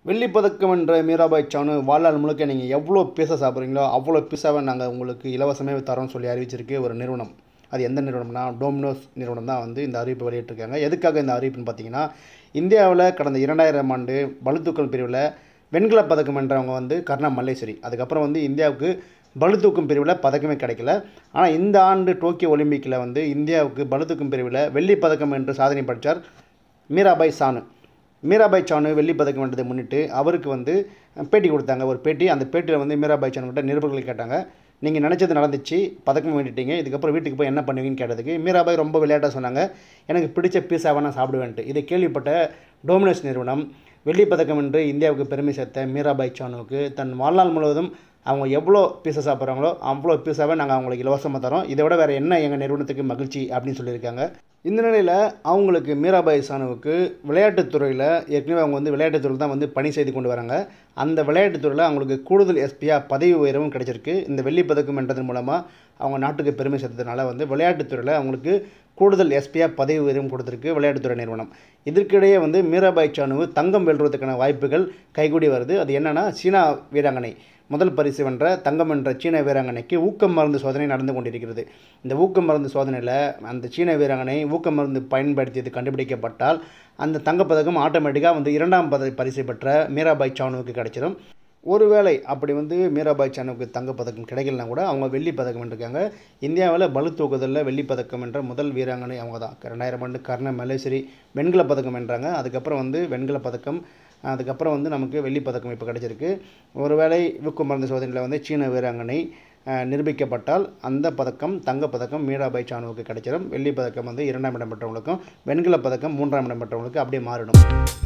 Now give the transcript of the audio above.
வெள்ளி பதக்கம் என்ற மீராபாய் சானு வாழ்நாள் முழுக்க நீங்கள் எவ்வளோ பீஸை சாப்பிட்றீங்களோ அவ்வளோ பீஸாவை நாங்கள் உங்களுக்கு இலவசமே தரோம்னு சொல்லி அறிவிச்சிருக்கு ஒரு நிறுவனம் அது எந்த நிறுவனம்னா டோமினோஸ் நிறுவனம் தான் வந்து இந்த அறிவிப்பை வெளியிட்டிருக்காங்க எதுக்காக இந்த அறிவிப்புன்னு பார்த்தீங்கன்னா இந்தியாவில் கடந்த இரண்டாயிரம் ஆண்டு பளுதூக்கல் பிரிவில் வெண்கலப் பதக்கம் வென்றவங்க வந்து கர்ணா மல்லேஸ்வரி அதுக்கப்புறம் வந்து இந்தியாவுக்கு பளுதூக்கும் பிரிவில் பதக்கமே கிடைக்கல ஆனால் இந்த ஆண்டு டோக்கியோ ஒலிம்பிக்கில் வந்து இந்தியாவுக்கு பளுதூக்கும் பிரிவில் வெள்ளி பதக்கம் என்று சாதனை படைத்தார் மீராபாய் சானு மீராபாய் சானு வெள்ளி பதக்கம் வென்றதை முன்னிட்டு அவருக்கு வந்து பேட்டி கொடுத்தாங்க ஒரு பேட்டி அந்த பேட்டியில் வந்து மீராபாய் சானு கிட்ட நிருபர்கள் கேட்டாங்க நீங்கள் நினச்சது நடந்துச்சு பதக்கம் வேண்டிட்டீங்க இதுக்கப்புறம் வீட்டுக்கு போய் என்ன பண்ணுவீங்கன்னு கேட்டதுக்கு மீராபாய் ரொம்ப விளையாட்டாக சொன்னாங்க எனக்கு பிடிச்ச பீஸாவை நான் சாப்பிடுவேன்ட்டு இதை கேள்விப்பட்ட டோமினோஸ் நிறுவனம் வெள்ளி பதக்கம் என்று இந்தியாவுக்கு பெருமை சேர்த்த மீராபாய் சானுவுக்கு தன் வாழ்நாள் முழுவதும் அவங்க எவ்வளோ பீஸை சாப்பிட்றாங்களோ அவ்வளோ பீஸாவை நாங்கள் அவங்களுக்கு இலவசமாக தரோம் இதை விட வேறு என்ன எங்கள் நிறுவனத்துக்கு மகிழ்ச்சி அப்படின்னு சொல்லியிருக்காங்க இந்த நிலையில் அவங்களுக்கு மீராபாய் சானுவுக்கு விளையாட்டுத்துறையில் ஏற்கனவே அவங்க வந்து விளையாட்டுத்துறையில் தான் வந்து பணி செய்து கொண்டு வராங்க அந்த விளையாட்டுத்துறையில் அவங்களுக்கு கூடுதல் எஸ்பியாக பதவி உயரவும் கிடைச்சிருக்கு இந்த வெள்ளி பதக்கம் வென்றதன் மூலமாக அவங்க நாட்டுக்கு பெருமை சேர்த்ததுனால வந்து விளையாட்டுத்துறையில் அவங்களுக்கு கூடுதல் எஸ்பியாக பதவி உயர்வும் கொடுத்துருக்கு விளையாட்டுத்துறை நிறுவனம் இதற்கிடையே வந்து மீராபாய் சானு தங்கம் வெல்றதுக்கான வாய்ப்புகள் கைகூடி வருது அது என்னென்னா சீனா வீராங்கனை முதல் பரிசு வென்ற தங்கம் வென்ற சீன வீராங்கனைக்கு ஊக்கம் மருந்து சோதனை நடந்து கொண்டிருக்கிறது இந்த ஊக்கம் மருந்து சோதனையில் அந்த சீன வீராங்கனை ஊக்க மருந்து பயன்படுத்தியது கண்டுபிடிக்கப்பட்டால் அந்த தங்கப்பதக்கம் ஆட்டோமேட்டிக்காக வந்து இரண்டாம் பத பரிசு பெற்ற மீராபாய் சானுவுக்கு கிடைச்சிடும் ஒருவேளை அப்படி வந்து மீராபாய் சானுவுக்கு தங்கப்பதக்கம் கிடைக்கலனா கூட அவங்க வெள்ளி பதக்கம் வென்றிருக்காங்க இந்தியாவில் பளு தூக்குதலில் வெள்ளி பதக்கம் வென்ற முதல் வீராங்கனை அவங்க தான் ரெண்டாயிரம் ஆண்டு கர்ண மலேஸ்வரி வெண்கல பதக்கம் வென்றாங்க அதுக்கப்புறம் வந்து வெண்கல பதக்கம் அதுக்கப்புறம் வந்து நமக்கு வெள்ளி பதக்கம் இப்போ கிடைச்சிருக்கு ஒருவேளை ஊக்க மருந்து சோதனையில் வந்து சீன வீராங்கனை நிரூபிக்கப்பட்டால் அந்த பதக்கம் தங்க பதக்கம் மீராபாய் சானுவுக்கு கிடைச்சிடும் வெள்ளி பதக்கம் வந்து இரண்டாம் இடம் பெற்றவங்களுக்கும் வெண்கல பதக்கம் மூன்றாம் இடம் பெற்றவங்களுக்கு அப்படியே மாறிடும்